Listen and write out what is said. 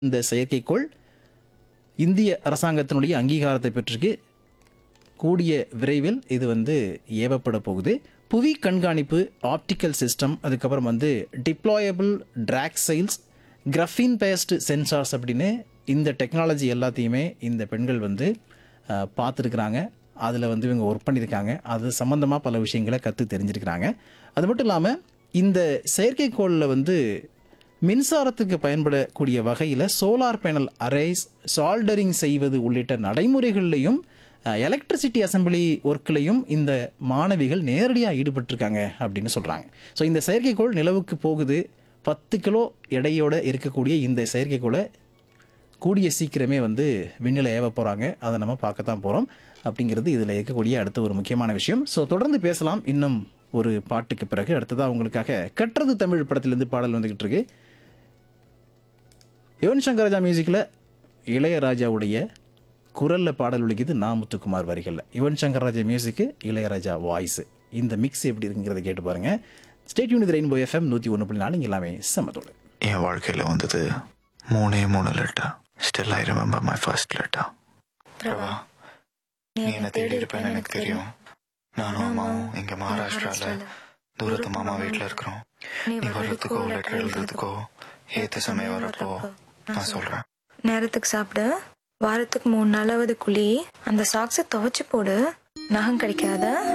இந்த செயற்கைக்கோள் இந்திய அரசாங்கத்தினுடைய அங்கீகாரத்தை பெற்றிருக்கு கூடிய விரைவில் இது வந்து ஏவப்பட போகுது புவி கண்காணிப்பு ஆப்டிக்கல் சிஸ்டம் அதுக்கப்புறம் வந்து deployable drag sails graphene based sensors அப்படின்னு இந்த டெக்னாலஜி எல்லாத்தையுமே இந்த பெண்கள் வந்து அஹ், பார்த்துருக்குறாங்க அதில் வந்து இவங்க ஒர்க் பண்ணியிருக்காங்க அது சம்மந்தமாக பல விஷயங்களை கற்று தெரிஞ்சிருக்கிறாங்க அது மட்டும் இல்லாமல் இந்த செயற்கைக்கோளில் வந்து மின்சாரத்துக்கு பயன்படக்கூடிய வகையில் சோலார் பேனல் அரேஸ் சால்டரிங் செய்வது உள்ளிட்ட நடைமுறைகள்லையும் எலக்ட்ரிசிட்டி அசம்பிளி ஒர்க்லையும் இந்த மாணவிகள் நேரடியாக ஈடுபட்டிருக்காங்க அப்படின்னு சொல்கிறாங்க ஸோ இந்த செயற்கைக்கோள் நிலவுக்கு போகுது பத்து கிலோ எடையோட இருக்கக்கூடிய இந்த செயற்கைக்கோளை கூடிய சீக்கிரமே வந்து விண்ணில் ஏவ போகிறாங்க அதை நம்ம பார்க்கத்தான் போகிறோம் அப்படிங்கிறது இதில் இருக்கக்கூடிய அடுத்த ஒரு முக்கியமான விஷயம் ஸோ தொடர்ந்து பேசலாம் இன்னும் ஒரு பாட்டுக்கு பிறகு அடுத்ததாக உங்களுக்காக கற்றது தமிழ் படத்திலிருந்து பாடல் வந்துக்கிட்டு இருக்கு யுவன் சங்கர் ராஜா மியூசிக்கில் இளையராஜாவுடைய குரலில் பாடல் ஒழிக்குது நான் முத்துக்குமார் வரிகளில் யுவன் சங்கர் ராஜா மியூசிக்கு இளையராஜா வாய்ஸ் இந்த மிக்ஸ் எப்படி இருக்குங்கிறத கேட்டு பாருங்க ஸ்டேட் யூனிட் ரெயின்போ எஃப்எம் நூற்றி ஒன்று புள்ளி நாலு இங்க எல்லாமே சமத்தோடு என் வாழ்க்கையில் வந்தது மூணே மூணு letter still I remember my first letter Prabha நீ என்ன தேடி இருப்பேன்னு எனக்கு தெரியும் நானும் அம்மாவும் இங்க மகாராஷ்டிரால தூரத்து மாமா வீட்டில் இருக்கிறோம் நீ வர்றதுக்கோ லெட்டர் எழுதுறதுக்கோ ஏத்த சமயம் வரப்போ நான் சொல்றேன் நேரத்துக்கு சாப்பிடு வாரத்துக்கு மூணு நாளாவது குழி அந்த சாக்ஸை துவைச்சு போடு நகம் கிடைக்காத